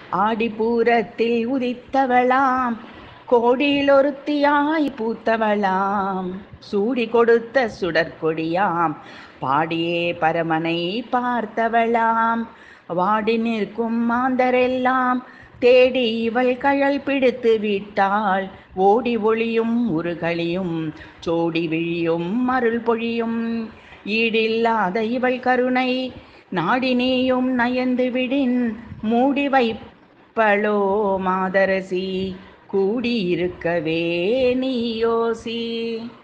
ஆடிப்பூரத்தில் உதித்தவளாம் கோடியில் ஒருத்தியாய் பூத்தவளாம் சூடி கொடுத்த சுடற்கொடியாம் பாடியே பரமனை பார்த்தவளாம் வாடி நிற்கும் மாந்தரெல்லாம் தேடி இவள் கழல் பிடித்து விட்டாள் ஓடி ஒளியும் உருகளியும் சோடி விழியும் அருள் பொழியும் ஈடில்லாத இவள் கருணை நாடினேயும் நயந்து விடின் மூடி வைப்பளோ மாதரசி கூடியிருக்கவே நீ யோசி